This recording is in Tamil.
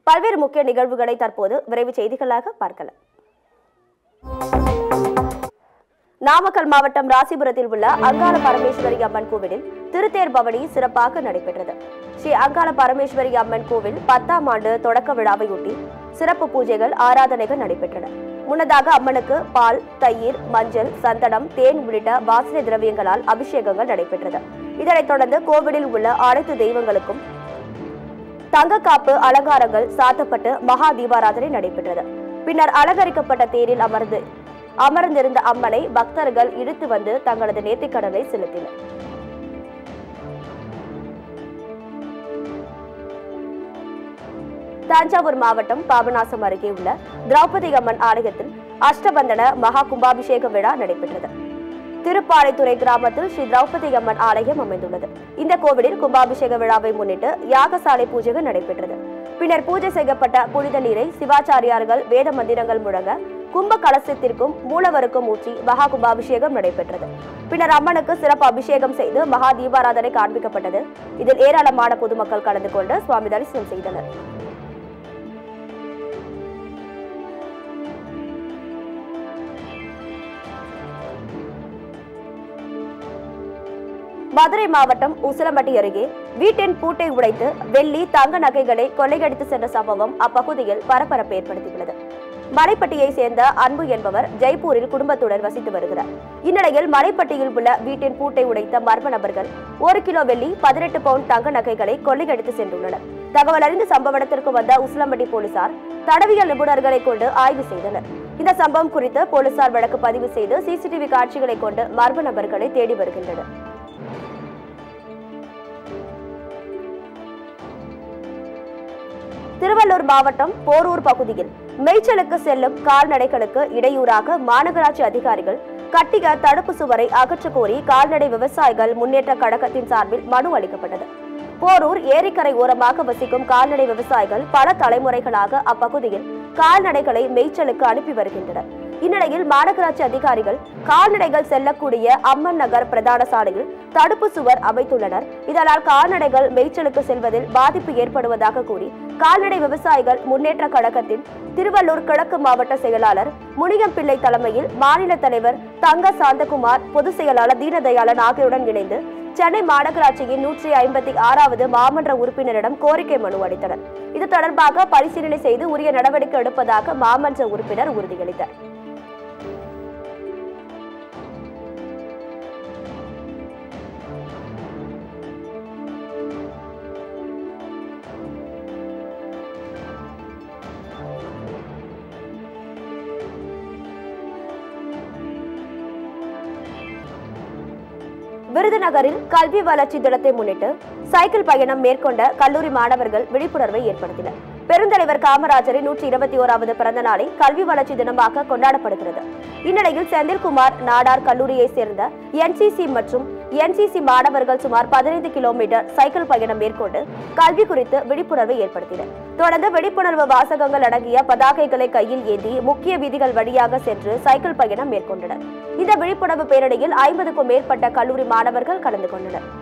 பல்வேறு முக்கிய நிகழ்வுகளை தற்போது விரைவு செய்திகளாக பார்க்கலாம் நாமக்கல் மாவட்டம் ராசிபுரத்தில் உள்ள அங்காள பரமேஸ்வரி அம்மன் கோவிலில் திருத்தேர் பவனி சிறப்பாக நடைபெற்றது ஸ்ரீ அங்காள பரமேஸ்வரி அம்மன் கோவில் பத்தாம் ஆண்டு தொடக்க விழாவையொட்டி சிறப்பு பூஜைகள் ஆராதனைகள் நடைபெற்றன முன்னதாக அம்மனுக்கு பால் தயிர் மஞ்சள் சந்தனம் தேன் உள்ளிட்ட வாசனை திரவியங்களால் அபிஷேகங்கள் நடைபெற்றது இதனைத் தொடர்ந்து கோவிலில் உள்ள அனைத்து தெய்வங்களுக்கும் தங்கக்காப்பு அலங்காரங்கள் சாத்தப்பட்டு மகா தீபாராதனை நடைபெற்றது பின்னர் அலங்கரிக்கப்பட்ட தேரில் அமர்ந்து அமர்ந்திருந்த அம்மனை பக்தர்கள் இழுத்து வந்து தங்களது நேர்த்திக்கடனை செலுத்தினர் தஞ்சாவூர் மாவட்டம் பாபநாசம் அருகே உள்ள திரௌபதி அம்மன் ஆலயத்தில் அஷ்டபந்தன மகா கும்பாபிஷேக விழா நடைபெற்றது திருப்பாலைத்துறை கிராமத்தில் ஸ்ரீ திரௌபதி அம்மன் ஆலயம் அமைந்துள்ளது இந்த கோவிலில் கும்பாபிஷேக விழாவை முன்னிட்டு யாகசாலை பூஜைகள் நடைபெற்றது பின்னர் பூஜை செய்யப்பட்ட புனித நீரை சிவாச்சாரியார்கள் வேத மந்திரங்கள் முழங்க கும்ப கலசத்திற்கும் மூலவருக்கும் ஊற்றி மகா கும்பாபிஷேகம் நடைபெற்றது பின்னர் அம்மனுக்கு சிறப்பு அபிஷேகம் செய்து மகா தீபாராதனை காண்பிக்கப்பட்டது இதில் ஏராளமான பொதுமக்கள் கலந்து கொண்டு சுவாமி தரிசனம் செய்தனர் மதுரை மாவட்டம் உசிலம்பட்டி அருகே வீட்டின் பூட்டை உடைத்து வெள்ளி தங்க நகைகளை கொள்ளையடித்து சென்ற சம்பவம் அப்பகுதியில் பரபரப்பை ஏற்படுத்தியுள்ளது மலைப்பட்டியை சேர்ந்த அன்பு என்பவர் ஜெய்ப்பூரில் குடும்பத்துடன் வசித்து வருகிறார் இந்நிலையில் மலைப்பட்டியில் உள்ள வீட்டின் பூட்டை உடைத்த மர்ம நபர்கள் ஒரு கிலோ வெள்ளி பதினெட்டு பவுண்ட் தங்க நகைகளை கொள்ளையடித்து சென்றுள்ளனர் தகவல் அறிந்து சம்பவ இடத்திற்கு வந்த உசிலம்பட்டி போலீசார் தடவியல் நிபுணர்களை கொண்டு ஆய்வு செய்தனர் இந்த சம்பவம் குறித்து போலீசார் வழக்கு பதிவு செய்து சிசிடிவி காட்சிகளை கொண்டு மர்ம நபர்களை தேடி வருகின்றனர் திருவள்ளூர் மாவட்டம் போரூர் பகுதியில் மேய்ச்சலுக்கு செல்லும் கால்நடைகளுக்கு இடையூறாக மாநகராட்சி அதிகாரிகள் கட்டிய தடுப்பு சுவரை அகற்றக் கோரி கால்நடை விவசாயிகள் முன்னேற்ற கழகத்தின் சார்பில் மனு அளிக்கப்பட்டது போரூர் ஏரிக்கரை ஓரமாக வசிக்கும் கால்நடை விவசாயிகள் பல தலைமுறைகளாக அப்பகுதியில் கால்நடைகளை மேய்ச்சலுக்கு அனுப்பி வருகின்றனர் இந்நிலையில் மாநகராட்சி அதிகாரிகள் கால்நடைகள் செல்லக்கூடிய அம்மன் நகர் பிரதான சாலையில் தடுப்பு சுவர் அமைத்துள்ளனர் இதனால் கால்நடைகள் மேய்ச்சலுக்கு செல்வதில் பாதிப்பு ஏற்படுவதாக கூறி கால்நடை விவசாயிகள் முன்னேற்ற கழகத்தின் திருவள்ளூர் கிழக்கு மாவட்ட செயலாளர் முனியம் பிள்ளை தலைமையில் மாநில தலைவர் தங்க சாந்தகுமார் பொதுச் செயலாளர் தீனதயாளன் ஆகியோருடன் இணைந்து சென்னை மாநகராட்சியின் நூற்றி ஐம்பத்தி ஆறாவது மாமன்ற உறுப்பினரிடம் கோரிக்கை மனு அளித்தனர் இது தொடர்பாக பரிசீலனை செய்து உரிய நடவடிக்கை எடுப்பதாக மாமன்ற உறுப்பினர் உறுதியளித்தார் விருதுநகரில் கல்வி வளர்ச்சி தினத்தை முன்னிட்டு சைக்கிள் பயணம் மேற்கொண்ட கல்லூரி மாணவர்கள் விழிப்புணர்வை ஏற்படுத்தினர் பெருந்தலைவர் காமராஜரின் நூற்றி இருபத்தி ஓராவது பிறந்த நாளை கல்வி வளர்ச்சி தினமாக கொண்டாடப்படுகிறது இந்நிலையில் செந்தில்குமார் நாடார் கல்லூரியைச் சேர்ந்த என்சிசி மற்றும் என்சிசி மாணவர்கள் சுமார் பதினைந்து கிலோமீட்டர் சைக்கிள் பயணம் மேற்கொண்டு கல்வி குறித்து விழிப்புணர்வை ஏற்படுத்தினர் தொடர்ந்து விழிப்புணர்வு வாசகங்கள் அடங்கிய பதாகைகளை கையில் ஏந்தி முக்கிய வீதிகள் வழியாக சென்று சைக்கிள் பயணம் மேற்கொண்டனர் இந்த விழிப்புணர்வு பேரணியில் ஐம்பதுக்கும் மேற்பட்ட கல்லூரி மாணவர்கள் கலந்து கொண்டனர்